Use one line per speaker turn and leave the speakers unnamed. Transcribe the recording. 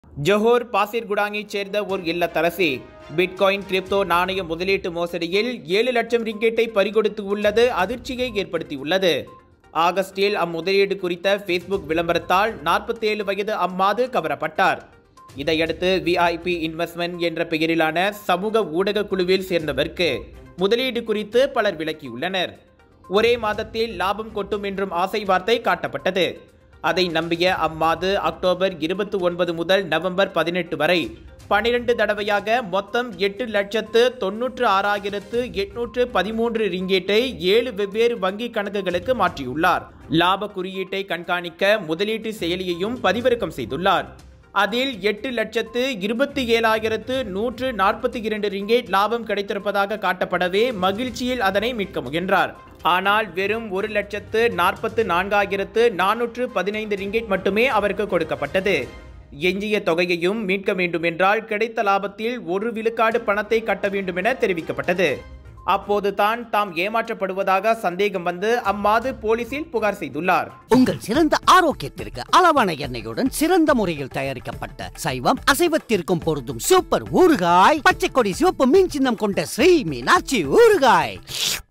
ஜொஹோர் பாசிர்குடாங்கைச் சேர்ந்த ஒரு இல்லத்தரசி bitcoin crypto நாணய முதலீட்டு மோசடியில் ஏழு லட்சம் ரிங்கெட்டை பறிகொடுத்து உள்ளது அதிர்ச்சியை ஏற்படுத்தியுள்ளது ஆகஸ்டில் அம்முதலீடு குறித்த ஃபேஸ்புக் விளம்பரத்தால் 47 வயது அம்மாது கவரப்பட்டார் இதையடுத்து விஐபி இன்வெஸ்ட்மெண்ட் என்ற பெயரிலான சமூக ஊடக குழுவில் சேர்ந்தவருக்கு முதலீடு குறித்து பலர் விளக்கியுள்ளனர் ஒரே மாதத்தில் லாபம் கொட்டும் என்றும் ஆசை வார்த்தை காட்டப்பட்டது அதை நம்பிய அம்மாது அக்டோபர் இருபத்தி ஒன்பது முதல் நவம்பர் பதினெட்டு வரை பனிரெண்டு தடவையாக மொத்தம் எட்டு லட்சத்து தொன்னூற்று ஆறாயிரத்து எட்நூற்று பதிமூன்று ரிங்கேட்டை ஏழு வெவ்வேறு வங்கி கணக்குகளுக்கு மாற்றியுள்ளார் லாப குறியீட்டை கண்காணிக்க முதலீட்டு செயலியையும் பதிவிறக்கம் செய்துள்ளார் அதில் எட்டு லட்சத்து இருபத்தி ஏழாயிரத்து நூற்று நாற்பத்தி இரண்டு ரிங்கேட் லாபம் கிடைத்திருப்பதாக காட்டப்படவே மகிழ்ச்சியில் அதனை மீட்க முயன்றார் ஆனால் வெறும் ஒரு லட்சத்து நாற்பத்து நான்காயிரத்து நானூற்று பதினைந்து ரிங்கேட் மட்டுமே அவருக்கு கொடுக்கப்பட்டது எஞ்சிய தொகையையும் மீட்க வேண்டுமென்றால் கிடைத்த லாபத்தில் ஒரு விழுக்காடு பணத்தை கட்ட வேண்டும் என தெரிவிக்கப்பட்டது அப்போது தான் தாம் ஏமாற்றப்படுவதாக சந்தேகம் வந்து அம்மாது போலீசில் புகார் செய்துள்ளார்
உங்கள் சிறந்த ஆரோக்கியத்திற்கு அளவான எண்ணெயுடன் சிறந்த முறையில் தயாரிக்கப்பட்ட சைவம் அசைவத்திற்கும் பொருந்தும் சூப்பர் ஊறுகாய் பச்சை கொடி சிவப்பு மீன் சின்னம் கொண்ட ஸ்ரீ மீனாட்சி ஊறுகாய்